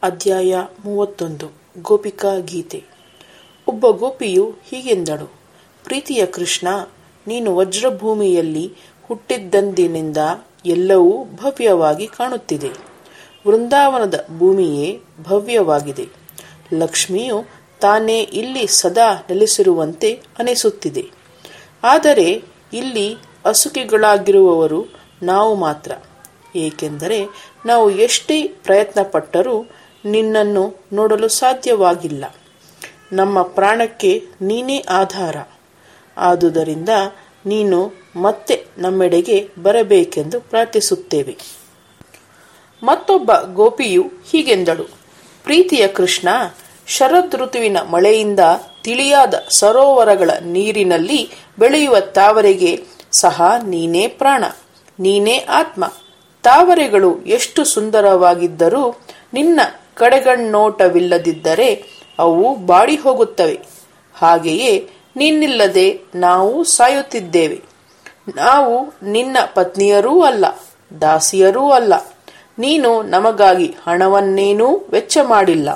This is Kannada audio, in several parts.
ಅಧ್ಯಾಯ ಮೂವತ್ತೊಂದು ಗೋಪಿಕಾ ಗೀತೆ ಒಬ್ಬ ಗೋಪಿಯು ಹೀಗೆಂದಳು ಪ್ರೀತಿಯ ಕೃಷ್ಣ ನೀನು ವಜ್ರಭೂಮಿಯಲ್ಲಿ ಹುಟ್ಟಿದ್ದಂದಿನಿಂದ ಎಲ್ಲವೂ ಭವ್ಯವಾಗಿ ಕಾಣುತ್ತಿದೆ ವೃಂದಾವನದ ಭೂಮಿಯೇ ಭವ್ಯವಾಗಿದೆ ಲಕ್ಷ್ಮಿಯು ತಾನೇ ಇಲ್ಲಿ ಸದಾ ನೆಲೆಸಿರುವಂತೆ ಅನಿಸುತ್ತಿದೆ ಆದರೆ ಇಲ್ಲಿ ಅಸುಖಿಗಳಾಗಿರುವವರು ನಾವು ಮಾತ್ರ ಏಕೆಂದರೆ ನಾವು ಎಷ್ಟೇ ಪ್ರಯತ್ನಪಟ್ಟರೂ ನಿನ್ನನ್ನು ನೋಡಲು ಸಾಧ್ಯವಾಗಿಲ್ಲ ನಮ್ಮ ಪ್ರಾಣಕ್ಕೆ ನೀನೇ ಆಧಾರ ಆದುದರಿಂದ ನೀನು ಮತ್ತೆ ನಮ್ಮೆಡೆಗೆ ಬರಬೇಕೆಂದು ಪ್ರಾರ್ಥಿಸುತ್ತೇವೆ ಮತ್ತೊಬ್ಬ ಗೋಪಿಯು ಹೀಗೆಂದಳು ಪ್ರೀತಿಯ ಕೃಷ್ಣ ಶರದ್ ಋತುವಿನ ಮಳೆಯಿಂದ ತಿಳಿಯಾದ ಸರೋವರಗಳ ನೀರಿನಲ್ಲಿ ಬೆಳೆಯುವ ತಾವರೆಗೆ ಸಹ ನೀನೇ ಪ್ರಾಣ ನೀನೇ ಆತ್ಮ ತಾವರೆಗಳು ಎಷ್ಟು ಸುಂದರವಾಗಿದ್ದರೂ ನಿನ್ನ ಕಡೆಗಣ್ಣೋಟವಿಲ್ಲದಿದ್ದರೆ ಅವು ಬಾಡಿ ಹೋಗುತ್ತವೆ ಹಾಗೆಯೇ ನಿನ್ನಿಲ್ಲದೆ ನಾವು ಸಾಯುತ್ತಿದ್ದೇವೆ ನಾವು ನಿನ್ನ ಪತ್ನಿಯರೂ ಅಲ್ಲ ದಾಸಿಯರೂ ಅಲ್ಲ ನೀನು ನಮಗಾಗಿ ಹಣವನ್ನೇನೂ ವೆಚ್ಚ ಮಾಡಿಲ್ಲ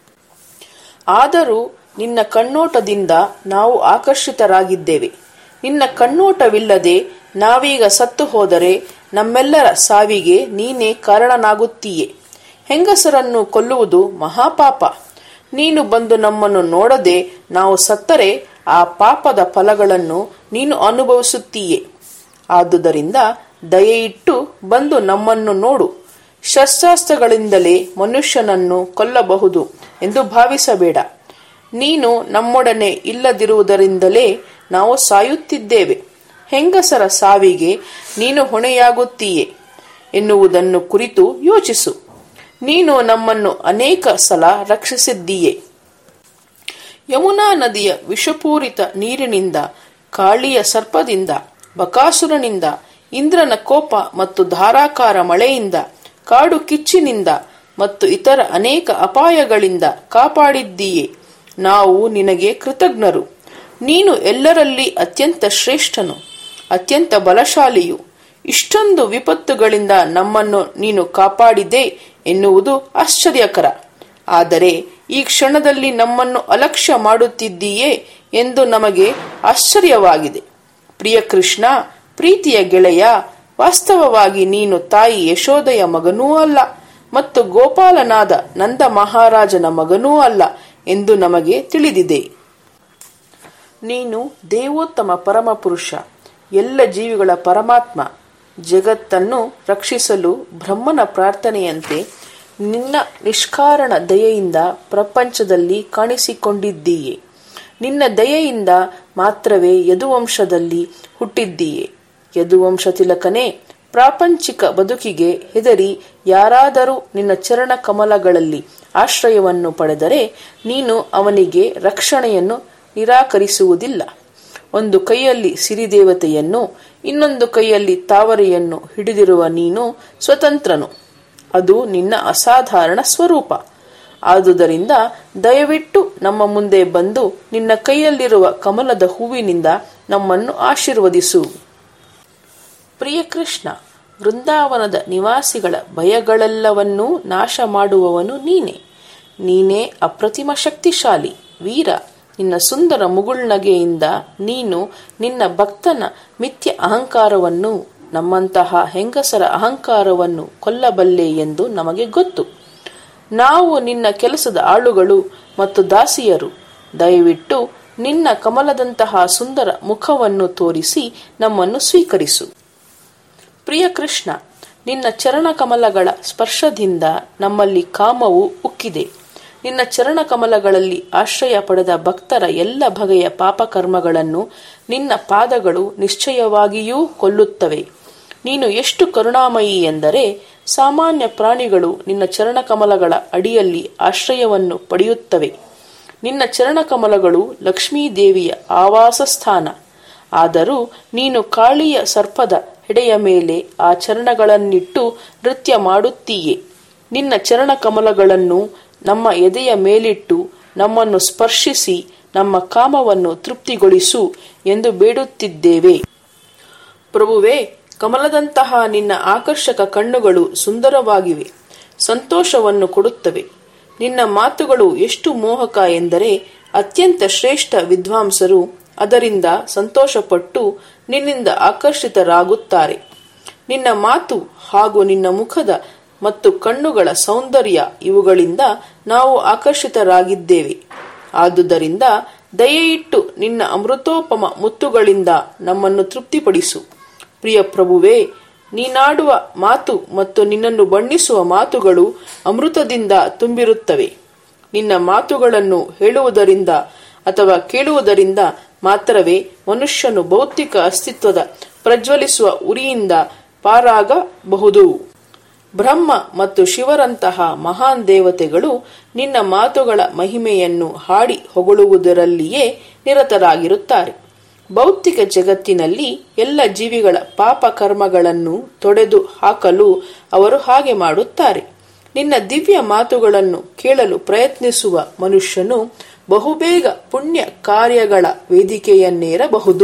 ಆದರೂ ನಿನ್ನ ಕಣ್ಣೋಟದಿಂದ ನಾವು ಆಕರ್ಷಿತರಾಗಿದ್ದೇವೆ ನಿನ್ನ ಕಣ್ಣೋಟವಿಲ್ಲದೆ ನಾವೀಗ ಸತ್ತು ಹೋದರೆ ನಮ್ಮೆಲ್ಲರ ಸಾವಿಗೆ ನೀನೇ ಕಾರಣನಾಗುತ್ತೀಯೆ ಹೆಂಗಸರನ್ನು ಕೊಲ್ಲುವುದು ಮಹಾಪಾಪ ನೀನು ಬಂದು ನಮ್ಮನ್ನು ನೋಡದೆ ನಾವು ಸತ್ತರೆ ಆ ಪಾಪದ ಫಲಗಳನ್ನು ನೀನು ಅನುಭವಿಸುತ್ತೀಯೆ ಆದುದರಿಂದ ದಯೆಯಿಟ್ಟು ಬಂದು ನಮ್ಮನ್ನು ನೋಡು ಶಸ್ತ್ರಾಸ್ತ್ರಗಳಿಂದಲೇ ಮನುಷ್ಯನನ್ನು ಕೊಲ್ಲಬಹುದು ಎಂದು ಭಾವಿಸಬೇಡ ನೀನು ನಮ್ಮೊಡನೆ ಇಲ್ಲದಿರುವುದರಿಂದಲೇ ನಾವು ಸಾಯುತ್ತಿದ್ದೇವೆ ಹೆಂಗಸರ ಸಾವಿಗೆ ನೀನು ಹೊಣೆಯಾಗುತ್ತೀಯೆ ಎನ್ನುವುದನ್ನು ಕುರಿತು ಯೋಚಿಸು ನೀನು ನಮ್ಮನ್ನು ಅನೇಕ ಸಲ ರಕ್ಷಿಸಿದ್ದೀಯೆ ಯಮುನಾ ನದಿಯ ವಿಷಪೂರಿತ ನೀರಿನಿಂದ ಕಾಳಿಯ ಸರ್ಪದಿಂದ ಬಕಾಸುರನಿಂದ ಇಂದ್ರನ ಕೋಪ ಮತ್ತು ಧಾರಾಕಾರ ಮಳೆಯಿಂದ ಕಾಡು ಕಿಚ್ಚಿನಿಂದ ಮತ್ತು ಇತರ ಅನೇಕ ಅಪಾಯಗಳಿಂದ ಕಾಪಾಡಿದ್ದೀಯೆ ನಾವು ನಿನಗೆ ಕೃತಜ್ಞರು ನೀನು ಎಲ್ಲರಲ್ಲಿ ಅತ್ಯಂತ ಶ್ರೇಷ್ಠನು ಅತ್ಯಂತ ಬಲಶಾಲಿಯು ಇಷ್ಟೊಂದು ವಿಪತ್ತುಗಳಿಂದ ನಮ್ಮನ್ನು ನೀನು ಕಾಪಾಡಿದೆ ಎನ್ನುವುದು ಆಶ್ಚರ್ಯಕರ ಆದರೆ ಈ ಕ್ಷಣದಲ್ಲಿ ನಮ್ಮನ್ನು ಅಲಕ್ಷ್ಯ ಮಾಡುತ್ತಿದ್ದೀಯೇ ಎಂದು ನಮಗೆ ಆಶ್ಚರ್ಯವಾಗಿದೆ ಪ್ರಿಯ ಕೃಷ್ಣ ಪ್ರೀತಿಯ ಗೆಳೆಯ ವಾಸ್ತವವಾಗಿ ನೀನು ತಾಯಿ ಯಶೋದೆಯ ಮಗನೂ ಅಲ್ಲ ಮತ್ತು ಗೋಪಾಲನಾದ ನಂದ ಮಹಾರಾಜನ ಮಗನೂ ಅಲ್ಲ ಎಂದು ನಮಗೆ ತಿಳಿದಿದೆ ನೀನು ದೇವೋತ್ತಮ ಪರಮಪುರುಷ ಎಲ್ಲ ಜೀವಿಗಳ ಪರಮಾತ್ಮ ಜಗತ್ತನ್ನು ರಕ್ಷಿಸಲು ಬ್ರಹ್ಮನ ಪ್ರಾರ್ಥನೆಯಂತೆ ನಿನ್ನ ನಿಷ್ಕಾರಣ ದಯೆಯಿಂದ ಪ್ರಪಂಚದಲ್ಲಿ ಕಾಣಿಸಿಕೊಂಡಿದ್ದೀಯೆ ನಿನ್ನ ದಯೆಯಿಂದ ಮಾತ್ರವೇ ಯದುವಂಶದಲ್ಲಿ ಹುಟ್ಟಿದ್ದೀಯೆ ಯದುವಂಶ ತಿಲಕನೇ ಪ್ರಾಪಂಚಿಕ ಬದುಕಿಗೆ ಹೆದರಿ ಯಾರಾದರೂ ನಿನ್ನ ಚರಣ ಕಮಲಗಳಲ್ಲಿ ಆಶ್ರಯವನ್ನು ಪಡೆದರೆ ನೀನು ಅವನಿಗೆ ರಕ್ಷಣೆಯನ್ನು ನಿರಾಕರಿಸುವುದಿಲ್ಲ ಒಂದು ಕೈಯಲ್ಲಿ ಸಿರಿದೇವತೆಯನ್ನು ಇನ್ನೊಂದು ಕೈಯಲ್ಲಿ ತಾವರೆಯನ್ನು ಹಿಡಿದಿರುವ ನೀನು ಸ್ವತಂತ್ರನು ಅದು ನಿನ್ನ ಅಸಾಧಾರಣ ಸ್ವರೂಪ ಆದುದರಿಂದ ದಯವಿಟ್ಟು ನಮ್ಮ ಮುಂದೆ ಬಂದು ನಿನ್ನ ಕೈಯಲ್ಲಿರುವ ಕಮಲದ ಹೂವಿನಿಂದ ನಮ್ಮನ್ನು ಆಶೀರ್ವದಿಸು ಪ್ರಿಯ ಕೃಷ್ಣ ವೃಂದಾವನದ ನಿವಾಸಿಗಳ ಭಯಗಳೆಲ್ಲವನ್ನೂ ನಾಶ ಮಾಡುವವನು ನೀನೇ ನೀನೇ ಅಪ್ರತಿಮ ಶಕ್ತಿಶಾಲಿ ವೀರ ನಿನ್ನ ಸುಂದರ ಮುಗುಳ್ನಗೆಯಿಂದ ನೀನು ನಿನ್ನ ಭಕ್ತನ ಮಿಥ್ಯ ಅಹಂಕಾರವನ್ನು ನಮ್ಮಂತಹ ಹೆಂಗಸರ ಅಹಂಕಾರವನ್ನು ಕೊಲ್ಲಬಲ್ಲೆ ಎಂದು ನಮಗೆ ಗೊತ್ತು ನಾವು ನಿನ್ನ ಕೆಲಸದ ಆಳುಗಳು ಮತ್ತು ದಾಸಿಯರು ದಯವಿಟ್ಟು ನಿನ್ನ ಕಮಲದಂತಹ ಸುಂದರ ಮುಖವನ್ನು ತೋರಿಸಿ ನಮ್ಮನ್ನು ಸ್ವೀಕರಿಸು ಪ್ರಿಯ ಕೃಷ್ಣ ನಿನ್ನ ಚರಣ ಕಮಲಗಳ ಸ್ಪರ್ಶದಿಂದ ನಮ್ಮಲ್ಲಿ ಕಾಮವು ಉಕ್ಕಿದೆ ನಿನ್ನ ಚರಣ ಕಮಲಗಳಲ್ಲಿ ಆಶ್ರಯ ಪಡೆದ ಭಕ್ತರ ಎಲ್ಲ ಬಗೆಯ ಪಾಪಕರ್ಮಗಳನ್ನು ನಿನ್ನ ಪಾದಗಳು ನಿಶ್ಚಯವಾಗಿಯೂ ಕೊಲ್ಲುತ್ತವೆ ನೀನು ಎಷ್ಟು ಕರುಣಾಮಯಿ ಎಂದರೆ ಸಾಮಾನ್ಯ ಪ್ರಾಣಿಗಳು ನಿನ್ನ ಚರಣಕಮಲಗಳ ಅಡಿಯಲ್ಲಿ ಆಶ್ರಯವನ್ನು ಪಡೆಯುತ್ತವೆ ನಿನ್ನ ಚರಣಕಮಲಗಳು ಲಕ್ಷ್ಮೀದೇವಿಯ ಆವಾಸ ಸ್ಥಾನ ಆದರೂ ನೀನು ಕಾಳಿಯ ಸರ್ಪದ ಹೆಡೆಯ ಮೇಲೆ ಆ ಚರಣಗಳನ್ನಿಟ್ಟು ನೃತ್ಯ ಮಾಡುತ್ತೀಯೆ ನಿನ್ನ ಚರಣಕಮಲಗಳನ್ನು ನಮ್ಮ ಎದೆಯ ಮೇಲಿಟ್ಟು ನಮ್ಮನ್ನು ಸ್ಪರ್ಶಿಸಿ ನಮ್ಮ ಕಾಮವನ್ನು ತೃಪ್ತಿಗೊಳಿಸು ಎಂದು ಬೇಡುತ್ತಿದ್ದೇವೆ ಪ್ರಭುವೇ ಕಮಲದಂತಹ ನಿನ್ನ ಆಕರ್ಷಕ ಕಣ್ಣುಗಳು ಸುಂದರವಾಗಿವೆ ಸಂತೋಷವನ್ನು ಕೊಡುತ್ತವೆ ನಿನ್ನ ಮಾತುಗಳು ಎಷ್ಟು ಮೋಹಕ ಎಂದರೆ ಅತ್ಯಂತ ಶ್ರೇಷ್ಠ ವಿದ್ವಾಂಸರು ಅದರಿಂದ ಸಂತೋಷಪಟ್ಟು ನಿನ್ನಿಂದ ಆಕರ್ಷಿತರಾಗುತ್ತಾರೆ ನಿನ್ನ ಮಾತು ಹಾಗೂ ನಿನ್ನ ಮುಖದ ಮತ್ತು ಕಣ್ಣುಗಳ ಸೌಂದರ್ಯ ಇವುಗಳಿಂದ ನಾವು ಆಕರ್ಷಿತರಾಗಿದ್ದೇವೆ ಆದುದರಿಂದ ದಯೆಯಿಟ್ಟು ನಿನ್ನ ಅಮೃತೋಪಮ ಮುತ್ತುಗಳಿಂದ ನಮ್ಮನ್ನು ತೃಪ್ತಿಪಡಿಸು ಪ್ರಿಯ ಪ್ರಭುವೇ ನೀನಾಡುವ ಮಾತು ಮತ್ತು ನಿನ್ನನ್ನು ಬಣ್ಣಿಸುವ ಮಾತುಗಳು ಅಮೃತದಿಂದ ತುಂಬಿರುತ್ತವೆ ನಿನ್ನ ಮಾತುಗಳನ್ನು ಹೇಳುವುದರಿಂದ ಅಥವಾ ಕೇಳುವುದರಿಂದ ಮಾತ್ರವೇ ಮನುಷ್ಯನು ಭೌತಿಕ ಅಸ್ತಿತ್ವದ ಪ್ರಜ್ವಲಿಸುವ ಉರಿಯಿಂದ ಪಾರಾಗಬಹುದು ಬ್ರಹ್ಮ ಮತ್ತು ಶಿವರಂತಹ ಮಹಾನ್ ದೇವತೆಗಳು ನಿನ್ನ ಮಾತುಗಳ ಮಹಿಮೆಯನ್ನು ಹಾಡಿ ಹೊಗಳುವುದರಲ್ಲಿಯೇ ನಿರತರಾಗಿರುತ್ತಾರೆ ಭೌತಿಕ ಜಗತ್ತಿನಲ್ಲಿ ಎಲ್ಲ ಜೀವಿಗಳ ಪಾಪ ಕರ್ಮಗಳನ್ನು ತೊಡೆದು ಹಾಕಲು ಅವರು ಹಾಗೆ ಮಾಡುತ್ತಾರೆ ನಿನ್ನ ದಿವ್ಯ ಮಾತುಗಳನ್ನು ಕೇಳಲು ಪ್ರಯತ್ನಿಸುವ ಮನುಷ್ಯನು ಬಹುಬೇಗ ಪುಣ್ಯ ಕಾರ್ಯಗಳ ವೇದಿಕೆಯನ್ನೇರಬಹುದು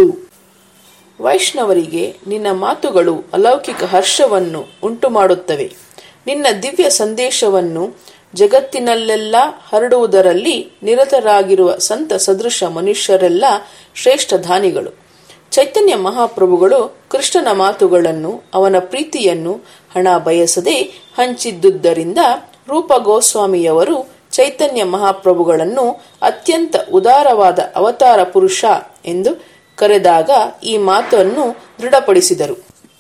ವೈಷ್ಣವರಿಗೆ ನಿನ್ನ ಮಾತುಗಳು ಅಲೌಕಿಕ ಹರ್ಷವನ್ನು ಉಂಟುಮಾಡುತ್ತವೆ ನಿನ್ನ ದಿವ್ಯ ಸಂದೇಶವನ್ನು ಜಗತ್ತಿನಲ್ಲೆಲ್ಲ ಹರಡುವುದರಲ್ಲಿ ನಿರತರಾಗಿರುವ ಸಂತ ಸದೃಶ ಮನುಷ್ಯರೆಲ್ಲ ಶ್ರೇಷ್ಠ ದಾನಿಗಳು ಚೈತನ್ಯ ಮಹಾಪ್ರಭುಗಳು ಕೃಷ್ಣನ ಮಾತುಗಳನ್ನು ಅವನ ಪ್ರೀತಿಯನ್ನು ಹಣ ಬಯಸದೆ ಹಂಚಿದ್ದುದರಿಂದ ರೂಪ ಗೋಸ್ವಾಮಿಯವರು ಚೈತನ್ಯ ಮಹಾಪ್ರಭುಗಳನ್ನು ಅತ್ಯಂತ ಉದಾರವಾದ ಅವತಾರ ಪುರುಷ ಎಂದು ಕರೆದಾಗ ಈ ಮಾತನ್ನು ದೃಢಪಡಿಸಿದರು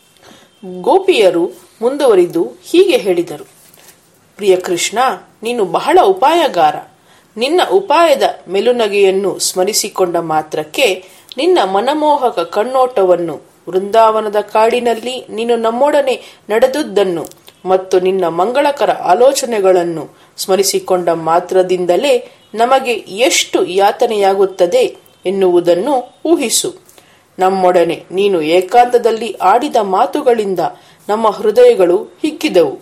ಗೋಪಿಯರು ಮುಂದುವರಿದು ಹೀಗೆ ಹೇಳಿದರು ಪ್ರಿಯ ಕೃಷ್ಣ ನೀನು ಬಹಳ ಉಪಾಯಗಾರ ನಿನ್ನ ಉಪಾಯದ ಮೆಲುನಗೆಯನ್ನು ಸ್ಮರಿಸಿಕೊಂಡ ಮಾತ್ರಕ್ಕೆ ನಿನ್ನ ಮನಮೋಹಕ ಕಣ್ಣೋಟವನ್ನು ವೃಂದಾವನದ ಕಾಡಿನಲ್ಲಿ ನೀನು ನಮ್ಮೊಡನೆ ನಡೆದುದನ್ನು ಮತ್ತು ನಿನ್ನ ಮಂಗಳಕರ ಆಲೋಚನೆಗಳನ್ನು ಸ್ಮರಿಸಿಕೊಂಡ ಮಾತ್ರದಿಂದಲೇ ನಮಗೆ ಎಷ್ಟು ಯಾತನೆಯಾಗುತ್ತದೆ ಎನ್ನುವುದನ್ನು ಊಹಿಸು ನಮ್ಮೊಡನೆ ನೀನು ಏಕಾಂತದಲ್ಲಿ ಆಡಿದ ಮಾತುಗಳಿಂದ ನಮ್ಮ ಹೃದಯಗಳು ಹಿಗ್ಗಿದವು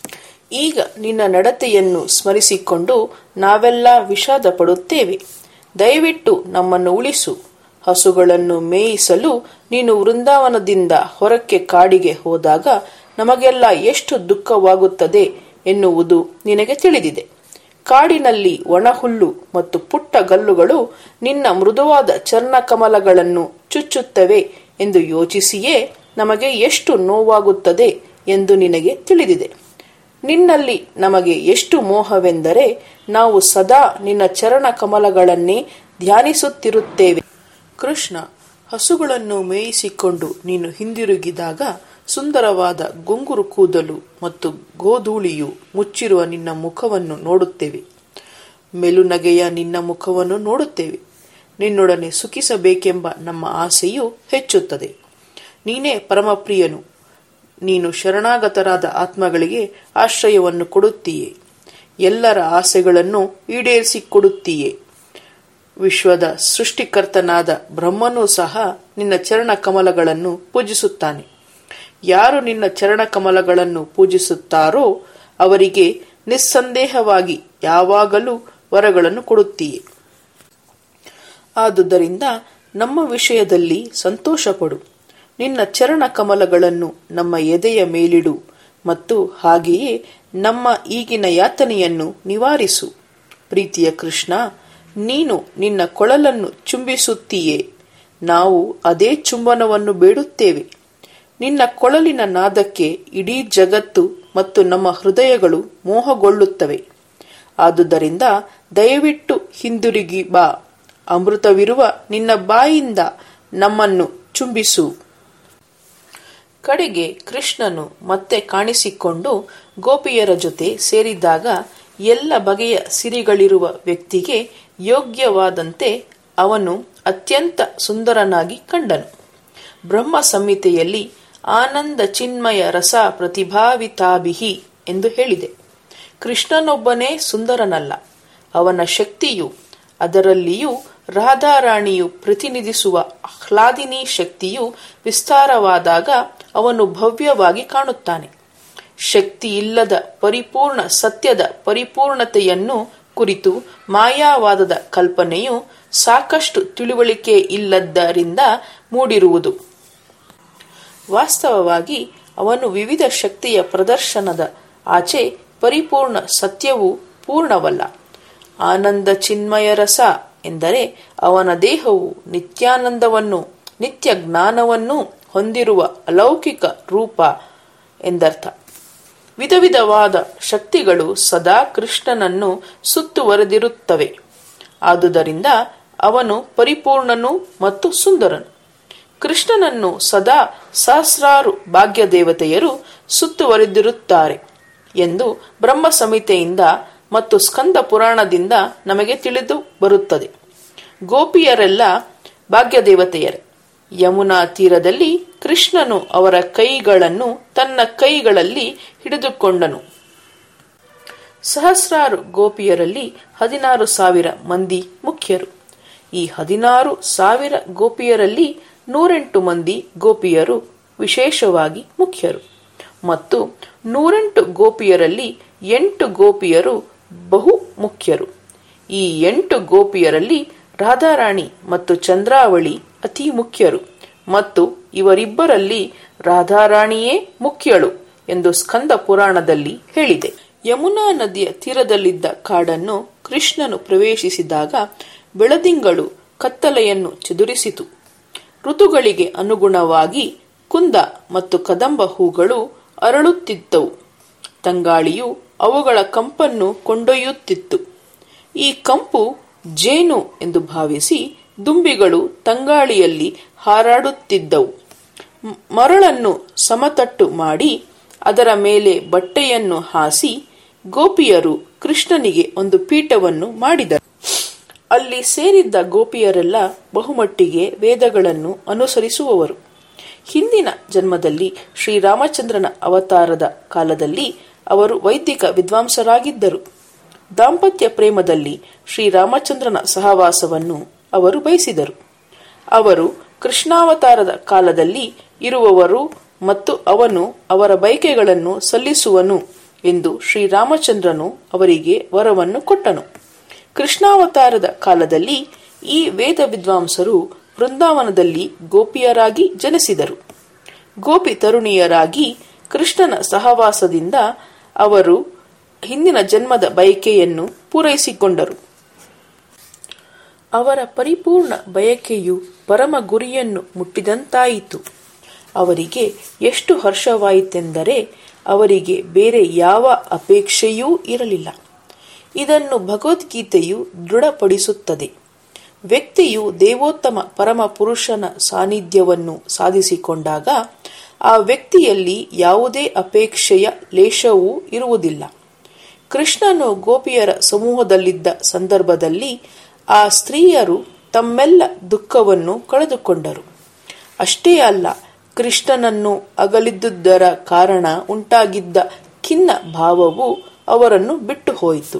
ಈಗ ನಿನ್ನ ನಡತೆಯನ್ನು ಸ್ಮರಿಸಿಕೊಂಡು ನಾವೆಲ್ಲ ವಿಷಾದ ಪಡುತ್ತೇವೆ ದಯವಿಟ್ಟು ನಮ್ಮನ್ನು ಉಳಿಸು ಹಸುಗಳನ್ನು ಮೇಯಿಸಲು ನೀನು ವೃಂದಾವನದಿಂದ ಹೊರಕ್ಕೆ ಕಾಡಿಗೆ ಹೋದಾಗ ನಮಗೆಲ್ಲ ಎಷ್ಟು ದುಃಖವಾಗುತ್ತದೆ ಎನ್ನುವುದು ನಿನಗೆ ತಿಳಿದಿದೆ ಕಾಡಿನಲ್ಲಿ ಒಣಹುಲ್ಲು ಮತ್ತು ಪುಟ್ಟ ಗಲ್ಲುಗಳು ನಿನ್ನ ಮೃದುವಾದ ಚರ್ಣಕಮಲಗಳನ್ನು ಚುಚ್ಚುತ್ತವೆ ಎಂದು ಯೋಚಿಸಿಯೇ ನಮಗೆ ಎಷ್ಟು ನೋವಾಗುತ್ತದೆ ಎಂದು ನಿನಗೆ ತಿಳಿದಿದೆ ನಿನ್ನಲ್ಲಿ ನಮಗೆ ಎಷ್ಟು ಮೋಹವೆಂದರೆ ನಾವು ಸದಾ ನಿನ್ನ ಚರಣ ಕಮಲಗಳನ್ನೇ ಧ್ಯಾನಿಸುತ್ತಿರುತ್ತೇವೆ ಕೃಷ್ಣ ಹಸುಗಳನ್ನು ಮೇಯಿಸಿಕೊಂಡು ನೀನು ಹಿಂದಿರುಗಿದಾಗ ಸುಂದರವಾದ ಗುಂಗುರು ಕೂದಲು ಮತ್ತು ಗೋಧೂಳಿಯು ಮುಚ್ಚಿರುವ ನಿನ್ನ ಮುಖವನ್ನು ನೋಡುತ್ತೇವೆ ಮೆಲುನಗೆಯ ನಿನ್ನ ಮುಖವನ್ನು ನೋಡುತ್ತೇವೆ ನಿನ್ನೊಡನೆ ಸುಖಿಸಬೇಕೆಂಬ ನಮ್ಮ ಆಸೆಯು ಹೆಚ್ಚುತ್ತದೆ ನೀನೇ ಪರಮಪ್ರಿಯನು ನೀನು ಶರಣಾಗತರಾದ ಆತ್ಮಗಳಿಗೆ ಆಶ್ರಯವನ್ನು ಕೊಡುತ್ತೀಯೆ ಎಲ್ಲರ ಆಸೆಗಳನ್ನು ಈಡೇರಿಸಿಕೊಡುತ್ತೀಯೆ ವಿಶ್ವದ ಸೃಷ್ಟಿಕರ್ತನಾದ ಬ್ರಹ್ಮನೂ ಸಹ ನಿನ್ನ ಚರಣ ಕಮಲಗಳನ್ನು ಪೂಜಿಸುತ್ತಾನೆ ಯಾರು ನಿನ್ನ ಚರಣ ಕಮಲಗಳನ್ನು ಪೂಜಿಸುತ್ತಾರೋ ಅವರಿಗೆ ನಿಸ್ಸಂದೇಹವಾಗಿ ಯಾವಾಗಲೂ ವರಗಳನ್ನು ಕೊಡುತ್ತೀಯೆ ಆದುದರಿಂದ ನಮ್ಮ ವಿಷಯದಲ್ಲಿ ಸಂತೋಷಪಡು ನಿನ್ನ ಚರಣ ಕಮಲಗಳನ್ನು ನಮ್ಮ ಎದೆಯ ಮೇಲಿಡು ಮತ್ತು ಹಾಗೆಯೇ ನಮ್ಮ ಈಗಿನ ಯಾತನೆಯನ್ನು ನಿವಾರಿಸು ಪ್ರೀತಿಯ ಕೃಷ್ಣ ನೀನು ನಿನ್ನ ಕೊಳಲನ್ನು ಚುಂಬಿಸುತ್ತೀಯೇ ನಾವು ಅದೇ ಚುಂಬನವನ್ನು ಬೇಡುತ್ತೇವೆ ನಿನ್ನ ಕೊಳಲಿನ ನಾದಕ್ಕೆ ಇಡೀ ಜಗತ್ತು ಮತ್ತು ನಮ್ಮ ಹೃದಯಗಳು ಮೋಹಗೊಳ್ಳುತ್ತವೆ ಆದುದರಿಂದ ದಯವಿಟ್ಟು ಹಿಂದಿರುಗಿ ಬಾ ಅಮೃತವಿರುವ ನಿನ್ನ ಬಾಯಿಂದ ನಮ್ಮನ್ನು ಚುಂಬಿಸು ಕಡೆಗೆ ಕೃಷ್ಣನು ಮತ್ತೆ ಕಾಣಿಸಿಕೊಂಡು ಗೋಪಿಯರ ಜೊತೆ ಸೇರಿದಾಗ ಎಲ್ಲ ಬಗೆಯ ಸಿರಿಗಳಿರುವ ವ್ಯಕ್ತಿಗೆ ಯೋಗ್ಯವಾದಂತೆ ಅವನು ಅತ್ಯಂತ ಸುಂದರನಾಗಿ ಕಂಡನು ಬ್ರಹ್ಮ ಸಂಹಿತೆಯಲ್ಲಿ ಆನಂದ ಚಿನ್ಮಯ ರಸ ಪ್ರತಿಭಾವಿತಾಭಿಹಿ ಎಂದು ಹೇಳಿದೆ ಕೃಷ್ಣನೊಬ್ಬನೇ ಸುಂದರನಲ್ಲ ಅವನ ಶಕ್ತಿಯು ಅದರಲ್ಲಿಯೂ ರಾಧಾರಾಣಿಯು ಪ್ರತಿನಿಧಿಸುವ ಆಹ್ಲಾದಿನಿ ಶಕ್ತಿಯು ವಿಸ್ತಾರವಾದಾಗ ಅವನು ಭವ್ಯವಾಗಿ ಕಾಣುತ್ತಾನೆ ಶಕ್ತಿ ಇಲ್ಲದ ಪರಿಪೂರ್ಣ ಸತ್ಯದ ಪರಿಪೂರ್ಣತೆಯನ್ನು ಕುರಿತು ಮಾಯಾವಾದದ ಕಲ್ಪನೆಯು ಸಾಕಷ್ಟು ತಿಳುವಳಿಕೆ ಇಲ್ಲದ್ದರಿಂದ ಮೂಡಿರುವುದು ವಾಸ್ತವವಾಗಿ ಅವನು ವಿವಿಧ ಶಕ್ತಿಯ ಪ್ರದರ್ಶನದ ಆಚೆ ಪರಿಪೂರ್ಣ ಸತ್ಯವೂ ಪೂರ್ಣವಲ್ಲ ಆನಂದ ಚಿನ್ಮಯ ರಸ ಎಂದರೆ ಅವನ ದೇಹವು ನಿತ್ಯಾನಂದವನ್ನು ನಿತ್ಯ ಜ್ಞಾನವನ್ನು ಹೊಂದಿರುವ ಅಲೌಕಿಕ ರೂಪ ಎಂದರ್ಥ ವಿಧ ವಿಧವಾದ ಶಕ್ತಿಗಳು ಸದಾ ಕೃಷ್ಣನನ್ನು ಸುತ್ತುವರೆದಿರುತ್ತವೆ ಆದುದರಿಂದ ಅವನು ಪರಿಪೂರ್ಣನು ಮತ್ತು ಸುಂದರನು ಕೃಷ್ಣನನ್ನು ಸದಾ ಸಹಸ್ರಾರು ಭಾಗ್ಯ ದೇವತೆಯರು ಸುತ್ತುವರೆದಿರುತ್ತಾರೆ ಎಂದು ಬ್ರಹ್ಮ ಸಂಹಿತೆಯಿಂದ ಮತ್ತು ಸ್ಕಂದ ಪುರಾಣದಿಂದ ನಮಗೆ ತಿಳಿದು ಬರುತ್ತದೆ ಗೋಪಿಯರೆಲ್ಲ ಭಾಗ್ಯ ದೇವತೆಯರೇ ಯಮುನಾ ತೀರದಲ್ಲಿ ಕೃಷ್ಣನು ಅವರ ಕೈಗಳನ್ನು ತನ್ನ ಕೈಗಳಲ್ಲಿ ಹಿಡಿದುಕೊಂಡನು ಸಹಸ್ರಾರು ಗೋಪಿಯರಲ್ಲಿ ಹದಿನಾರು ಸಾವಿರ ಮಂದಿ ಮುಖ್ಯರು ಈ ಹದಿನಾರು ಸಾವಿರ ಗೋಪಿಯರಲ್ಲಿ ನೂರೆಂಟು ಮಂದಿ ಗೋಪಿಯರು ವಿಶೇಷವಾಗಿ ಮುಖ್ಯರು ಮತ್ತು ನೂರೆಂಟು ಗೋಪಿಯರಲ್ಲಿ ಎಂಟು ಗೋಪಿಯರು ಬಹು ಮುಖ್ಯರು ಈ ಎಂಟು ಗೋಪಿಯರಲ್ಲಿ ರಾಧಾರಾಣಿ ಮತ್ತು ಚಂದ್ರಾವಳಿ ಅತಿ ಮುಖ್ಯರು ಮತ್ತು ಇವರಿಬ್ಬರಲ್ಲಿ ರಾಧಾರಾಣಿಯೇ ಮುಖ್ಯಳು ಎಂದು ಸ್ಕಂದ ಪುರಾಣದಲ್ಲಿ ಹೇಳಿದೆ ಯಮುನಾ ನದಿಯ ತೀರದಲ್ಲಿದ್ದ ಕಾಡನ್ನು ಕೃಷ್ಣನು ಪ್ರವೇಶಿಸಿದಾಗ ಬೆಳದಿಂಗಳು ಕತ್ತಲೆಯನ್ನು ಚದುರಿಸಿತು ಋತುಗಳಿಗೆ ಅನುಗುಣವಾಗಿ ಕುಂದ ಮತ್ತು ಕದಂಬ ಹೂಗಳು ಅರಳುತ್ತಿದ್ದವು ತಂಗಾಳಿಯು ಅವುಗಳ ಕಂಪನ್ನು ಕೊಂಡೊಯ್ಯುತ್ತಿತ್ತು ಈ ಕಂಪು ಜೇನು ಎಂದು ಭಾವಿಸಿ ದುಂಬಿಗಳು ತಂಗಾಳಿಯಲ್ಲಿ ಹಾರಾಡುತ್ತಿದ್ದವು ಮರಳನ್ನು ಸಮತಟ್ಟು ಮಾಡಿ ಅದರ ಮೇಲೆ ಬಟ್ಟೆಯನ್ನು ಹಾಸಿ ಗೋಪಿಯರು ಕೃಷ್ಣನಿಗೆ ಒಂದು ಪೀಠವನ್ನು ಮಾಡಿದರು ಅಲ್ಲಿ ಸೇರಿದ್ದ ಗೋಪಿಯರೆಲ್ಲ ಬಹುಮಟ್ಟಿಗೆ ವೇದಗಳನ್ನು ಅನುಸರಿಸುವವರು ಹಿಂದಿನ ಜನ್ಮದಲ್ಲಿ ಶ್ರೀರಾಮಚಂದ್ರನ ಅವತಾರದ ಕಾಲದಲ್ಲಿ ಅವರು ವೈದಿಕ ವಿದ್ವಾಂಸರಾಗಿದ್ದರು ದಾಂಪತ್ಯ ಪ್ರೇಮದಲ್ಲಿ ಶ್ರೀರಾಮಚಂದ್ರನ ಸಹವಾಸವನ್ನು ಅವರು ಬಯಸಿದರು ಅವರು ಕೃಷ್ಣಾವತಾರದ ಕಾಲದಲ್ಲಿ ಇರುವವರು ಮತ್ತು ಅವನು ಅವರ ಬಯಕೆಗಳನ್ನು ಸಲ್ಲಿಸುವನು ಎಂದು ಶ್ರೀರಾಮಚಂದ್ರನು ಅವರಿಗೆ ವರವನ್ನು ಕೊಟ್ಟನು ಕೃಷ್ಣಾವತಾರದ ಕಾಲದಲ್ಲಿ ಈ ವೇದ ವಿದ್ವಾಂಸರು ಬೃಂದಾವನದಲ್ಲಿ ಗೋಪಿಯರಾಗಿ ಜನಿಸಿದರು ಗೋಪಿ ತರುಣಿಯರಾಗಿ ಕೃಷ್ಣನ ಸಹವಾಸದಿಂದ ಅವರು ಹಿಂದಿನ ಜನ್ಮದ ಬಯಕೆಯನ್ನು ಪೂರೈಸಿಕೊಂಡರು ಅವರ ಪರಿಪೂರ್ಣ ಬಯಕೆಯು ಪರಮ ಗುರಿಯನ್ನು ಮುಟ್ಟಿದಂತಾಯಿತು ಅವರಿಗೆ ಎಷ್ಟು ಹರ್ಷವಾಯಿತೆಂದರೆ ಅವರಿಗೆ ಬೇರೆ ಯಾವ ಅಪೇಕ್ಷೆಯೂ ಇರಲಿಲ್ಲ ಇದನ್ನು ಭಗವದ್ಗೀತೆಯು ದೃಢಪಡಿಸುತ್ತದೆ ವ್ಯಕ್ತಿಯು ದೇವೋತ್ತಮ ಪರಮ ಪುರುಷನ ಸಾನ್ನಿಧ್ಯವನ್ನು ಸಾಧಿಸಿಕೊಂಡಾಗ ಆ ವ್ಯಕ್ತಿಯಲ್ಲಿ ಯಾವುದೇ ಅಪೇಕ್ಷೆಯ ಲೇಷವೂ ಇರುವುದಿಲ್ಲ ಕೃಷ್ಣನು ಗೋಪಿಯರ ಸಮೂಹದಲ್ಲಿದ್ದ ಸಂದರ್ಭದಲ್ಲಿ ಆ ಸ್ತ್ರೀಯರು ತಮ್ಮೆಲ್ಲ ದುಃಖವನ್ನು ಕಳೆದುಕೊಂಡರು ಅಷ್ಟೇ ಅಲ್ಲ ಕೃಷ್ಣನನ್ನು ಅಗಲಿದ್ದುದರ ಕಾರಣ ಉಂಟಾಗಿದ್ದ ಖಿನ್ನ ಭಾವವು ಅವರನ್ನು ಬಿಟ್ಟು ಹೋಯಿತು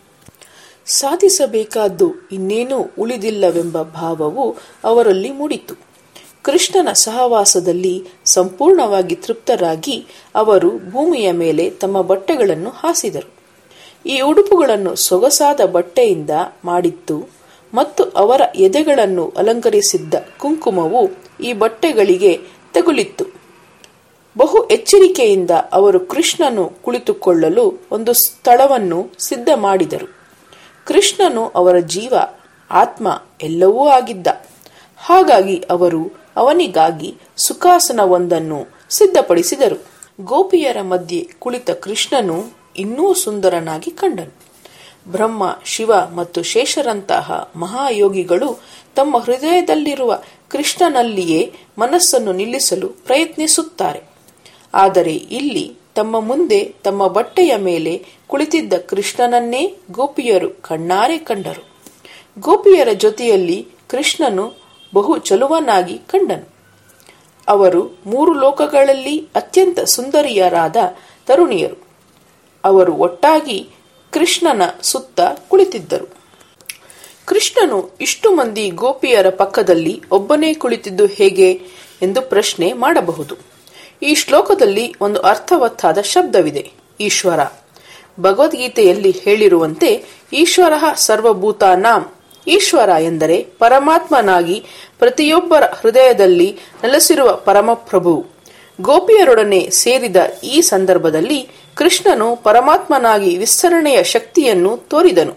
ಸಾಧಿಸಬೇಕಾದ್ದು ಇನ್ನೇನೂ ಉಳಿದಿಲ್ಲವೆಂಬ ಭಾವವು ಅವರಲ್ಲಿ ಮೂಡಿತು ಕೃಷ್ಣನ ಸಹವಾಸದಲ್ಲಿ ಸಂಪೂರ್ಣವಾಗಿ ತೃಪ್ತರಾಗಿ ಅವರು ಭೂಮಿಯ ಮೇಲೆ ತಮ್ಮ ಬಟ್ಟೆಗಳನ್ನು ಹಾಸಿದರು ಈ ಉಡುಪುಗಳನ್ನು ಸೊಗಸಾದ ಬಟ್ಟೆಯಿಂದ ಮಾಡಿತ್ತು ಮತ್ತು ಅವರ ಎದೆಗಳನ್ನು ಅಲಂಕರಿಸಿದ್ದ ಕುಂಕುಮವು ಈ ಬಟ್ಟೆಗಳಿಗೆ ತಗುಲಿತ್ತು ಬಹು ಎಚ್ಚರಿಕೆಯಿಂದ ಅವರು ಕೃಷ್ಣನು ಕುಳಿತುಕೊಳ್ಳಲು ಒಂದು ಸ್ಥಳವನ್ನು ಸಿದ್ಧ ಮಾಡಿದರು ಕೃಷ್ಣನು ಅವರ ಜೀವ ಆತ್ಮ ಎಲ್ಲವೂ ಆಗಿದ್ದ ಹಾಗಾಗಿ ಅವರು ಅವನಿಗಾಗಿ ಸುಖಾಸನವೊಂದನ್ನು ಸಿದ್ಧಪಡಿಸಿದರು ಗೋಪಿಯರ ಮಧ್ಯೆ ಕುಳಿತ ಕೃಷ್ಣನು ಇನ್ನೂ ಸುಂದರನಾಗಿ ಕಂಡನು ಬ್ರಹ್ಮ ಶಿವ ಮತ್ತು ಶೇಷರಂತಹ ಮಹಾಯೋಗಿಗಳು ತಮ್ಮ ಹೃದಯದಲ್ಲಿರುವ ಕೃಷ್ಣನಲ್ಲಿಯೇ ಮನಸ್ಸನ್ನು ನಿಲ್ಲಿಸಲು ಪ್ರಯತ್ನಿಸುತ್ತಾರೆ ಆದರೆ ಇಲ್ಲಿ ತಮ್ಮ ಮುಂದೆ ತಮ್ಮ ಬಟ್ಟೆಯ ಮೇಲೆ ಕುಳಿತಿದ್ದ ಕೃಷ್ಣನನ್ನೇ ಗೋಪಿಯರು ಕಣ್ಣಾರೆ ಕಂಡರು ಗೋಪಿಯರ ಜೊತೆಯಲ್ಲಿ ಕೃಷ್ಣನು ಬಹು ಚಲುವನಾಗಿ ಕಂಡನು ಅವರು ಮೂರು ಲೋಕಗಳಲ್ಲಿ ಅತ್ಯಂತ ಸುಂದರಿಯರಾದ ತರುಣಿಯರು ಅವರು ಒಟ್ಟಾಗಿ ಕೃಷ್ಣನ ಸುತ್ತ ಕುಳಿತಿದ್ದರು ಕೃಷ್ಣನು ಇಷ್ಟು ಮಂದಿ ಗೋಪಿಯರ ಪಕ್ಕದಲ್ಲಿ ಒಬ್ಬನೇ ಕುಳಿತಿದ್ದು ಹೇಗೆ ಎಂದು ಪ್ರಶ್ನೆ ಮಾಡಬಹುದು ಈ ಶ್ಲೋಕದಲ್ಲಿ ಒಂದು ಅರ್ಥವತ್ತಾದ ಶಬ್ದವಿದೆ ಈಶ್ವರ ಭಗವದ್ಗೀತೆಯಲ್ಲಿ ಹೇಳಿರುವಂತೆ ಈಶ್ವರ ಸರ್ವಭೂತಾನಾಂ ಈಶ್ವರ ಎಂದರೆ ಪರಮಾತ್ಮನಾಗಿ ಪ್ರತಿಯೊಬ್ಬರ ಹೃದಯದಲ್ಲಿ ನೆಲೆಸಿರುವ ಪರಮಪ್ರಭು ಗೋಪಿಯರೊಡನೆ ಸೇರಿದ ಈ ಸಂದರ್ಭದಲ್ಲಿ ಕೃಷ್ಣನು ಪರಮಾತ್ಮನಾಗಿ ವಿಸ್ತರಣೆಯ ಶಕ್ತಿಯನ್ನು ತೋರಿದನು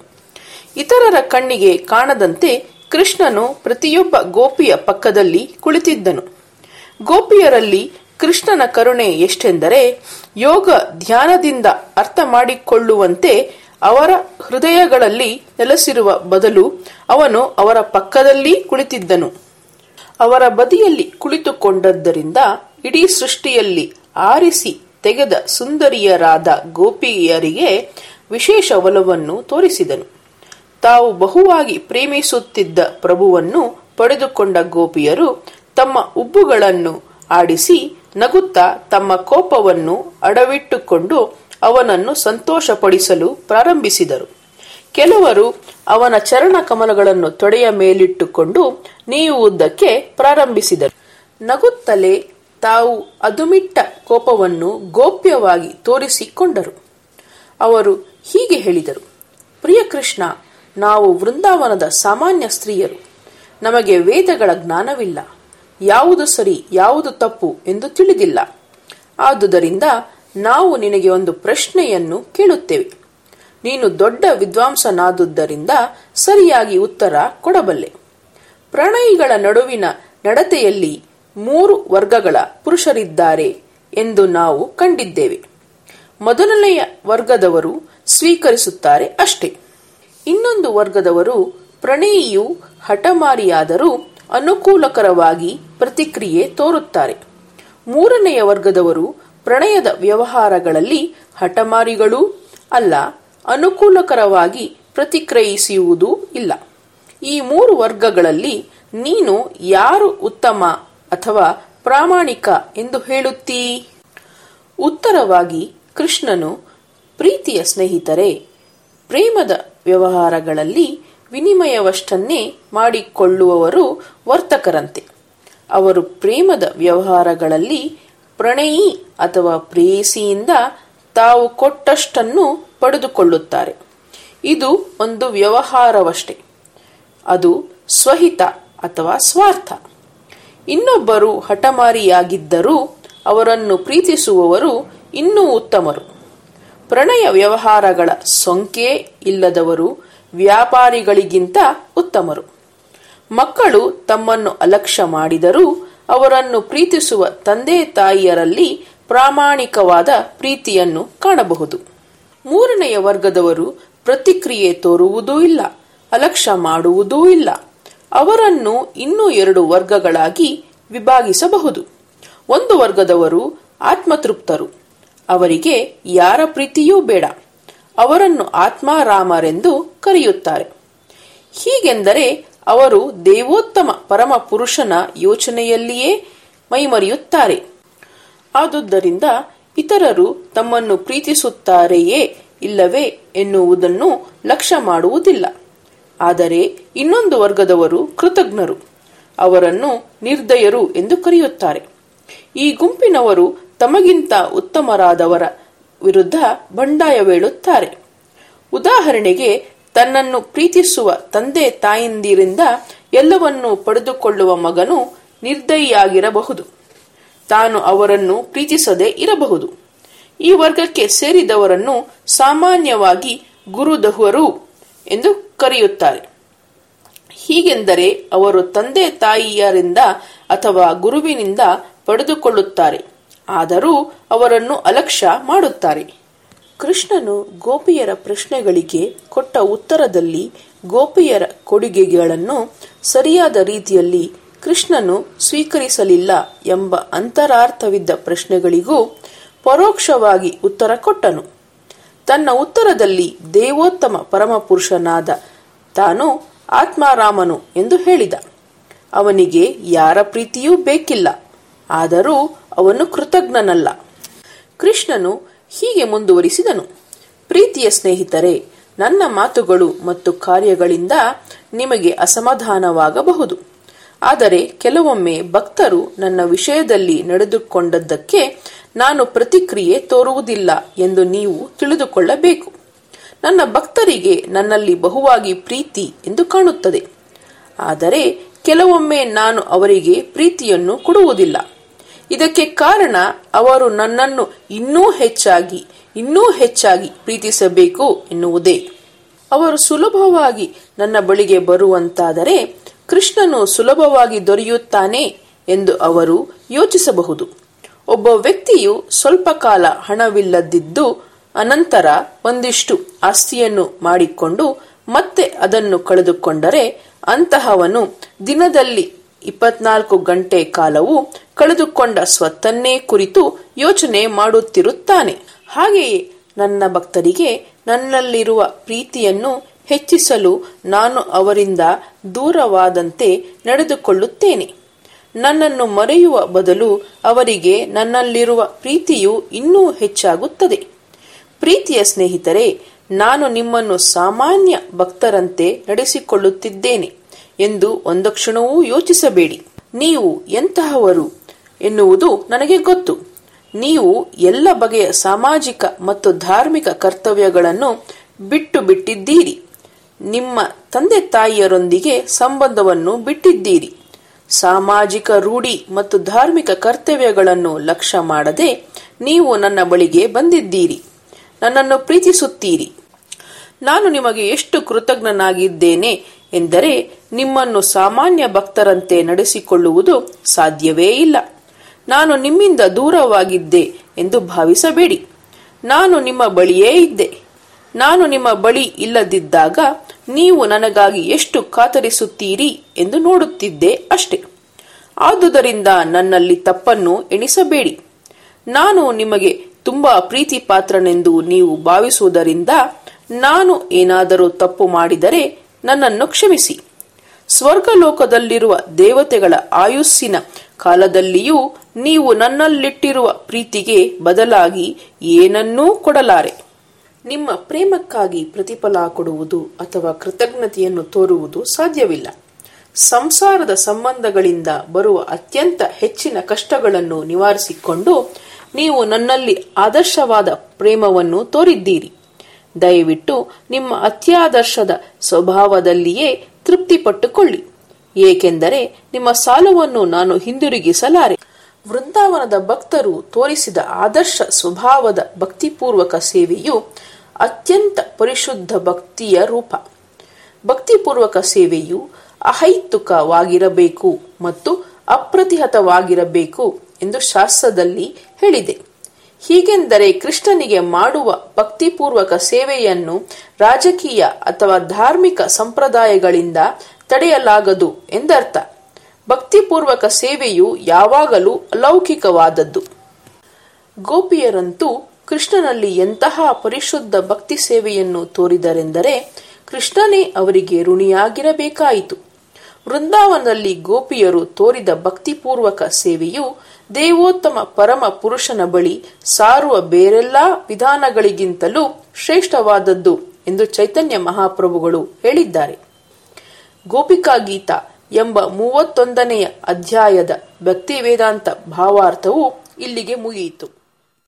ಇತರರ ಕಣ್ಣಿಗೆ ಕಾಣದಂತೆ ಕೃಷ್ಣನು ಪ್ರತಿಯೊಬ್ಬ ಗೋಪಿಯ ಪಕ್ಕದಲ್ಲಿ ಕುಳಿತಿದ್ದನು ಗೋಪಿಯರಲ್ಲಿ ಕೃಷ್ಣನ ಕರುಣೆ ಎಷ್ಟೆಂದರೆ ಯೋಗ ಧ್ಯಾನದಿಂದ ಅರ್ಥ ಮಾಡಿಕೊಳ್ಳುವಂತೆ ಅವರ ಹೃದಯಗಳಲ್ಲಿ ನೆಲೆಸಿರುವ ಬದಲು ಅವನು ಅವರ ಪಕ್ಕದಲ್ಲಿ ಕುಳಿತಿದ್ದನು ಅವರ ಬದಿಯಲ್ಲಿ ಕುಳಿತುಕೊಂಡದ್ದರಿಂದ ಇಡೀ ಸೃಷ್ಟಿಯಲ್ಲಿ ಆರಿಸಿ ತೆಗೆದ ಸುಂದರಿಯರಾದ ಗೋಪಿಯರಿಗೆ ವಿಶೇಷ ಒಲವನ್ನು ತೋರಿಸಿದನು ತಾವು ಬಹುವಾಗಿ ಪ್ರೇಮಿಸುತ್ತಿದ್ದ ಪ್ರಭುವನ್ನು ಪಡೆದುಕೊಂಡ ಗೋಪಿಯರು ತಮ್ಮ ಉಬ್ಬುಗಳನ್ನು ಆಡಿಸಿ ನಗುತ್ತಾ ತಮ್ಮ ಕೋಪವನ್ನು ಅಡವಿಟ್ಟುಕೊಂಡು ಅವನನ್ನು ಸಂತೋಷಪಡಿಸಲು ಪ್ರಾರಂಭಿಸಿದರು ಕೆಲವರು ಅವನ ಚರಣ ಕಮಲಗಳನ್ನು ತೊಡೆಯ ಮೇಲಿಟ್ಟುಕೊಂಡು ನೀವುವುದಕ್ಕೆ ಪ್ರಾರಂಭಿಸಿದರು ನಗುತ್ತಲೇ ತಾವು ಅದುಮಿಟ್ಟ ಕೋಪವನ್ನು ಗೋಪ್ಯವಾಗಿ ತೋರಿಸಿಕೊಂಡರು ಅವರು ಹೀಗೆ ಹೇಳಿದರು ಪ್ರಿಯ ಕೃಷ್ಣ ನಾವು ವೃಂದಾವನದ ಸಾಮಾನ್ಯ ಸ್ತ್ರೀಯರು ನಮಗೆ ವೇದಗಳ ಜ್ಞಾನವಿಲ್ಲ ಯಾವುದು ಸರಿ ಯಾವುದು ತಪ್ಪು ಎಂದು ತಿಳಿದಿಲ್ಲ ಆದುದರಿಂದ ನಾವು ನಿನಗೆ ಒಂದು ಪ್ರಶ್ನೆಯನ್ನು ಕೇಳುತ್ತೇವೆ ನೀನು ದೊಡ್ಡ ವಿದ್ವಾಂಸನಾದುದರಿಂದ ಸರಿಯಾಗಿ ಉತ್ತರ ಕೊಡಬಲ್ಲೆ ಪ್ರಣಯಿಗಳ ನಡುವಿನ ನಡತೆಯಲ್ಲಿ ಮೂರು ವರ್ಗಗಳ ಪುರುಷರಿದ್ದಾರೆ ಎಂದು ನಾವು ಕಂಡಿದ್ದೇವೆ ಮೊದಲನೆಯ ವರ್ಗದವರು ಸ್ವೀಕರಿಸುತ್ತಾರೆ ಅಷ್ಟೇ ಇನ್ನೊಂದು ವರ್ಗದವರು ಪ್ರಣಯಿಯು ಹಠಮಾರಿಯಾದರೂ ಅನುಕೂಲಕರವಾಗಿ ಪ್ರತಿಕ್ರಿಯೆ ತೋರುತ್ತಾರೆ ಮೂರನೆಯ ವರ್ಗದವರು ಪ್ರಣಯದ ವ್ಯವಹಾರಗಳಲ್ಲಿ ಹಠಮಾರಿಗಳೂ ಅಲ್ಲ ಅನುಕೂಲಕರವಾಗಿ ಪ್ರತಿಕ್ರಿಯಿಸುವುದೂ ಇಲ್ಲ ಈ ಮೂರು ವರ್ಗಗಳಲ್ಲಿ ನೀನು ಯಾರು ಉತ್ತಮ ಅಥವಾ ಪ್ರಾಮಾಣಿಕ ಎಂದು ಹೇಳುತ್ತೀ ಉತ್ತರವಾಗಿ ಕೃಷ್ಣನು ಪ್ರೀತಿಯ ಸ್ನೇಹಿತರೆ ಪ್ರೇಮದ ವ್ಯವಹಾರಗಳಲ್ಲಿ ವಿನಿಮಯವಷ್ಟನ್ನೇ ಮಾಡಿಕೊಳ್ಳುವವರು ವರ್ತಕರಂತೆ ಅವರು ಪ್ರೇಮದ ವ್ಯವಹಾರಗಳಲ್ಲಿ ಪ್ರಣಯಿ ಅಥವಾ ಪ್ರೇಯಸಿಯಿಂದ ತಾವು ಕೊಟ್ಟಷ್ಟನ್ನು ಪಡೆದುಕೊಳ್ಳುತ್ತಾರೆ ಇದು ಒಂದು ವ್ಯವಹಾರವಷ್ಟೇ ಅದು ಸ್ವಹಿತ ಅಥವಾ ಸ್ವಾರ್ಥ ಇನ್ನೊಬ್ಬರು ಹಠಮಾರಿಯಾಗಿದ್ದರೂ ಅವರನ್ನು ಪ್ರೀತಿಸುವವರು ಇನ್ನೂ ಉತ್ತಮರು ಪ್ರಣಯ ವ್ಯವಹಾರಗಳ ಸೊಂಕೆ ಇಲ್ಲದವರು ವ್ಯಾಪಾರಿಗಳಿಗಿಂತ ಉತ್ತಮರು ಮಕ್ಕಳು ತಮ್ಮನ್ನು ಅಲಕ್ಷ್ಯ ಮಾಡಿದರೂ ಅವರನ್ನು ಪ್ರೀತಿಸುವ ತಂದೆ ತಾಯಿಯರಲ್ಲಿ ಪ್ರಾಮಾಣಿಕವಾದ ಪ್ರೀತಿಯನ್ನು ಕಾಣಬಹುದು ಮೂರನೆಯ ವರ್ಗದವರು ಪ್ರತಿಕ್ರಿಯೆ ತೋರುವುದೂ ಇಲ್ಲ ಅಲಕ್ಷ್ಯ ಮಾಡುವುದೂ ಇಲ್ಲ ಅವರನ್ನು ಇನ್ನೂ ಎರಡು ವರ್ಗಗಳಾಗಿ ವಿಭಾಗಿಸಬಹುದು ಒಂದು ವರ್ಗದವರು ಆತ್ಮತೃಪ್ತರು ಅವರಿಗೆ ಯಾರ ಪ್ರೀತಿಯೂ ಬೇಡ ಅವರನ್ನು ಆತ್ಮಾರಾಮರೆಂದು ಕರೆಯುತ್ತಾರೆ ಹೀಗೆಂದರೆ ಅವರು ದೇವೋತ್ತಮ ಪರಮ ಪುರುಷನ ಯೋಚನೆಯಲ್ಲಿಯೇ ಮೈಮರೆಯುತ್ತಾರೆ ಆದುದರಿಂದ ಇತರರು ತಮ್ಮನ್ನು ಪ್ರೀತಿಸುತ್ತಾರೆಯೇ ಇಲ್ಲವೇ ಎನ್ನುವುದನ್ನು ಲಕ್ಷ್ಯ ಮಾಡುವುದಿಲ್ಲ ಆದರೆ ಇನ್ನೊಂದು ವರ್ಗದವರು ಕೃತಜ್ಞರು ಅವರನ್ನು ನಿರ್ದಯರು ಎಂದು ಕರೆಯುತ್ತಾರೆ ಈ ಗುಂಪಿನವರು ತಮಗಿಂತ ಉತ್ತಮರಾದವರ ವಿರುದ್ಧ ಬಂಡಾಯವೇಳುತ್ತಾರೆ ಉದಾಹರಣೆಗೆ ತನ್ನನ್ನು ಪ್ರೀತಿಸುವ ತಂದೆ ತಾಯಂದಿರಿಂದ ಎಲ್ಲವನ್ನೂ ಪಡೆದುಕೊಳ್ಳುವ ಮಗನು ನಿರ್ದಯಿಯಾಗಿರಬಹುದು ತಾನು ಅವರನ್ನು ಪ್ರೀತಿಸದೇ ಇರಬಹುದು ಈ ವರ್ಗಕ್ಕೆ ಸೇರಿದವರನ್ನು ಸಾಮಾನ್ಯವಾಗಿ ಗುರುದಹುವರು ಎಂದು ಕರೆಯುತ್ತಾರೆ ಹೀಗೆಂದರೆ ಅವರು ತಂದೆ ತಾಯಿಯರಿಂದ ಅಥವಾ ಗುರುವಿನಿಂದ ಪಡೆದುಕೊಳ್ಳುತ್ತಾರೆ ಆದರೂ ಅವರನ್ನು ಅಲಕ್ಷ್ಯ ಮಾಡುತ್ತಾರೆ ಕೃಷ್ಣನು ಗೋಪಿಯರ ಪ್ರಶ್ನೆಗಳಿಗೆ ಕೊಟ್ಟ ಉತ್ತರದಲ್ಲಿ ಗೋಪಿಯರ ಕೊಡುಗೆಗಳನ್ನು ಸರಿಯಾದ ರೀತಿಯಲ್ಲಿ ಕೃಷ್ಣನು ಸ್ವೀಕರಿಸಲಿಲ್ಲ ಎಂಬ ಅಂತರಾರ್ಥವಿದ್ದ ಪ್ರಶ್ನೆಗಳಿಗೂ ಪರೋಕ್ಷವಾಗಿ ಉತ್ತರ ಕೊಟ್ಟನು ತನ್ನ ಉತ್ತರದಲ್ಲಿ ದೇವೋತ್ತಮ ಪರಮಪುರುಷನಾದ ತಾನು ಆತ್ಮಾರಾಮನು ಎಂದು ಹೇಳಿದ ಅವನಿಗೆ ಯಾರ ಪ್ರೀತಿಯೂ ಬೇಕಿಲ್ಲ ಆದರೂ ಅವನು ಕೃತಜ್ಞನಲ್ಲ ಕೃಷ್ಣನು ಹೀಗೆ ಮುಂದುವರಿಸಿದನು ಪ್ರೀತಿಯ ಸ್ನೇಹಿತರೆ ನನ್ನ ಮಾತುಗಳು ಮತ್ತು ಕಾರ್ಯಗಳಿಂದ ನಿಮಗೆ ಅಸಮಾಧಾನವಾಗಬಹುದು ಆದರೆ ಕೆಲವೊಮ್ಮೆ ಭಕ್ತರು ನನ್ನ ವಿಷಯದಲ್ಲಿ ನಡೆದುಕೊಂಡದ್ದಕ್ಕೆ ನಾನು ಪ್ರತಿಕ್ರಿಯೆ ತೋರುವುದಿಲ್ಲ ಎಂದು ನೀವು ತಿಳಿದುಕೊಳ್ಳಬೇಕು ನನ್ನ ಭಕ್ತರಿಗೆ ನನ್ನಲ್ಲಿ ಬಹುವಾಗಿ ಪ್ರೀತಿ ಎಂದು ಕಾಣುತ್ತದೆ ಆದರೆ ಕೆಲವೊಮ್ಮೆ ನಾನು ಅವರಿಗೆ ಪ್ರೀತಿಯನ್ನು ಕೊಡುವುದಿಲ್ಲ ಇದಕ್ಕೆ ಕಾರಣ ಅವರು ನನ್ನನ್ನು ಇನ್ನೂ ಹೆಚ್ಚಾಗಿ ಇನ್ನೂ ಹೆಚ್ಚಾಗಿ ಪ್ರೀತಿಸಬೇಕು ಎನ್ನುವುದೇ ಅವರು ಸುಲಭವಾಗಿ ನನ್ನ ಬಳಿಗೆ ಬರುವಂತಾದರೆ ಕೃಷ್ಣನು ಸುಲಭವಾಗಿ ದೊರೆಯುತ್ತಾನೆ ಎಂದು ಅವರು ಯೋಚಿಸಬಹುದು ಒಬ್ಬ ವ್ಯಕ್ತಿಯು ಸ್ವಲ್ಪ ಕಾಲ ಹಣವಿಲ್ಲದಿದ್ದು ಅನಂತರ ಒಂದಿಷ್ಟು ಆಸ್ತಿಯನ್ನು ಮಾಡಿಕೊಂಡು ಮತ್ತೆ ಅದನ್ನು ಕಳೆದುಕೊಂಡರೆ ಅಂತಹವನು ದಿನದಲ್ಲಿ ಇಪ್ಪತ್ನಾಲ್ಕು ಗಂಟೆ ಕಾಲವು ಕಳೆದುಕೊಂಡ ಸ್ವತ್ತನ್ನೇ ಕುರಿತು ಯೋಚನೆ ಮಾಡುತ್ತಿರುತ್ತಾನೆ ಹಾಗೆಯೇ ನನ್ನ ಭಕ್ತರಿಗೆ ನನ್ನಲ್ಲಿರುವ ಪ್ರೀತಿಯನ್ನು ಹೆಚ್ಚಿಸಲು ನಾನು ಅವರಿಂದ ದೂರವಾದಂತೆ ನಡೆದುಕೊಳ್ಳುತ್ತೇನೆ ನನ್ನನ್ನು ಮರೆಯುವ ಬದಲು ಅವರಿಗೆ ನನ್ನಲ್ಲಿರುವ ಪ್ರೀತಿಯು ಇನ್ನೂ ಹೆಚ್ಚಾಗುತ್ತದೆ ಪ್ರೀತಿಯ ಸ್ನೇಹಿತರೆ ನಾನು ನಿಮ್ಮನ್ನು ಸಾಮಾನ್ಯ ಭಕ್ತರಂತೆ ನಡೆಸಿಕೊಳ್ಳುತ್ತಿದ್ದೇನೆ ಎಂದು ಒಂದು ಕ್ಷಣವೂ ಯೋಚಿಸಬೇಡಿ ನೀವು ಎಂತಹವರು ಎನ್ನುವುದು ನನಗೆ ಗೊತ್ತು ನೀವು ಎಲ್ಲ ಬಗೆಯ ಸಾಮಾಜಿಕ ಮತ್ತು ಧಾರ್ಮಿಕ ಕರ್ತವ್ಯಗಳನ್ನು ಬಿಟ್ಟು ಬಿಟ್ಟಿದ್ದೀರಿ ನಿಮ್ಮ ತಂದೆ ತಾಯಿಯರೊಂದಿಗೆ ಸಂಬಂಧವನ್ನು ಬಿಟ್ಟಿದ್ದೀರಿ ಸಾಮಾಜಿಕ ರೂಢಿ ಮತ್ತು ಧಾರ್ಮಿಕ ಕರ್ತವ್ಯಗಳನ್ನು ಲಕ್ಷ್ಯ ಮಾಡದೆ ನೀವು ನನ್ನ ಬಳಿಗೆ ಬಂದಿದ್ದೀರಿ ನನ್ನನ್ನು ಪ್ರೀತಿಸುತ್ತೀರಿ ನಾನು ನಿಮಗೆ ಎಷ್ಟು ಕೃತಜ್ಞನಾಗಿದ್ದೇನೆ ಎಂದರೆ ನಿಮ್ಮನ್ನು ಸಾಮಾನ್ಯ ಭಕ್ತರಂತೆ ನಡೆಸಿಕೊಳ್ಳುವುದು ಸಾಧ್ಯವೇ ಇಲ್ಲ ನಾನು ನಿಮ್ಮಿಂದ ದೂರವಾಗಿದ್ದೆ ಎಂದು ಭಾವಿಸಬೇಡಿ ನಾನು ನಿಮ್ಮ ಬಳಿಯೇ ಇದ್ದೆ ನಾನು ನಿಮ್ಮ ಬಳಿ ಇಲ್ಲದಿದ್ದಾಗ ನೀವು ನನಗಾಗಿ ಎಷ್ಟು ಕಾತರಿಸುತ್ತೀರಿ ಎಂದು ನೋಡುತ್ತಿದ್ದೆ ಅಷ್ಟೆ ಆದುದರಿಂದ ನನ್ನಲ್ಲಿ ತಪ್ಪನ್ನು ಎಣಿಸಬೇಡಿ ನಾನು ನಿಮಗೆ ತುಂಬಾ ಪ್ರೀತಿ ಪಾತ್ರನೆಂದು ನೀವು ಭಾವಿಸುವುದರಿಂದ ನಾನು ಏನಾದರೂ ತಪ್ಪು ಮಾಡಿದರೆ ನನ್ನನ್ನು ಕ್ಷಮಿಸಿ ಸ್ವರ್ಗಲೋಕದಲ್ಲಿರುವ ದೇವತೆಗಳ ಆಯುಸ್ಸಿನ ಕಾಲದಲ್ಲಿಯೂ ನೀವು ನನ್ನಲ್ಲಿಟ್ಟಿರುವ ಪ್ರೀತಿಗೆ ಬದಲಾಗಿ ಏನನ್ನೂ ಕೊಡಲಾರೆ ನಿಮ್ಮ ಪ್ರೇಮಕ್ಕಾಗಿ ಪ್ರತಿಫಲ ಕೊಡುವುದು ಅಥವಾ ಕೃತಜ್ಞತೆಯನ್ನು ತೋರುವುದು ಸಾಧ್ಯವಿಲ್ಲ ಸಂಸಾರದ ಸಂಬಂಧಗಳಿಂದ ಬರುವ ಅತ್ಯಂತ ಹೆಚ್ಚಿನ ಕಷ್ಟಗಳನ್ನು ನಿವಾರಿಸಿಕೊಂಡು ನೀವು ನನ್ನಲ್ಲಿ ಆದರ್ಶವಾದ ಪ್ರೇಮವನ್ನು ತೋರಿದ್ದೀರಿ ದಯವಿಟ್ಟು ನಿಮ್ಮ ಅತ್ಯಾದರ್ಶದ ಸ್ವಭಾವದಲ್ಲಿಯೇ ತೃಪ್ತಿಪಟ್ಟುಕೊಳ್ಳಿ ಏಕೆಂದರೆ ನಿಮ್ಮ ಸಾಲವನ್ನು ನಾನು ಹಿಂದಿರುಗಿಸಲಾರೆ ವೃಂದಾವನದ ಭಕ್ತರು ತೋರಿಸಿದ ಆದರ್ಶ ಸ್ವಭಾವದ ಭಕ್ತಿಪೂರ್ವಕ ಸೇವೆಯು ಅತ್ಯಂತ ಪರಿಶುದ್ಧ ಭಕ್ತಿಯ ರೂಪ ಭಕ್ತಿಪೂರ್ವಕ ಸೇವೆಯು ಅಹೈತುಕವಾಗಿರಬೇಕು ಮತ್ತು ಅಪ್ರತಿಹತವಾಗಿರಬೇಕು ಎಂದು ಶಾಸ್ತ್ರದಲ್ಲಿ ಹೇಳಿದೆ ಹೀಗೆಂದರೆ ಕೃಷ್ಣನಿಗೆ ಮಾಡುವ ಭಕ್ತಿಪೂರ್ವಕ ಸೇವೆಯನ್ನು ರಾಜಕೀಯ ಅಥವಾ ಧಾರ್ಮಿಕ ಸಂಪ್ರದಾಯಗಳಿಂದ ತಡೆಯಲಾಗದು ಎಂದರ್ಥ ಭಕ್ತಿಪೂರ್ವಕ ಸೇವೆಯು ಯಾವಾಗಲೂ ಅಲೌಕಿಕವಾದದ್ದು ಗೋಪಿಯರಂತೂ ಕೃಷ್ಣನಲ್ಲಿ ಎಂತಹ ಪರಿಶುದ್ಧ ಭಕ್ತಿ ಸೇವೆಯನ್ನು ತೋರಿದರೆಂದರೆ ಕೃಷ್ಣನೇ ಅವರಿಗೆ ಋಣಿಯಾಗಿರಬೇಕಾಯಿತು ವೃಂದಾವನದಲ್ಲಿ ಗೋಪಿಯರು ತೋರಿದ ಭಕ್ತಿಪೂರ್ವಕ ಸೇವೆಯು ದೇವೋತ್ತಮ ಪರಮ ಪುರುಷನ ಬಳಿ ಸಾರುವ ಬೇರೆಲ್ಲಾ ವಿಧಾನಗಳಿಗಿಂತಲೂ ಶ್ರೇಷ್ಠವಾದದ್ದು ಎಂದು ಚೈತನ್ಯ ಮಹಾಪ್ರಭುಗಳು ಹೇಳಿದ್ದಾರೆ ಗೋಪಿಕಾ ಗೀತ ಎಂಬ ಮೂವತ್ತೊಂದನೆಯ ಅಧ್ಯಾಯದ ಭಕ್ತಿ ವೇದಾಂತ ಭಾವಾರ್ಥವು ಇಲ್ಲಿಗೆ ಮುಗಿಯಿತು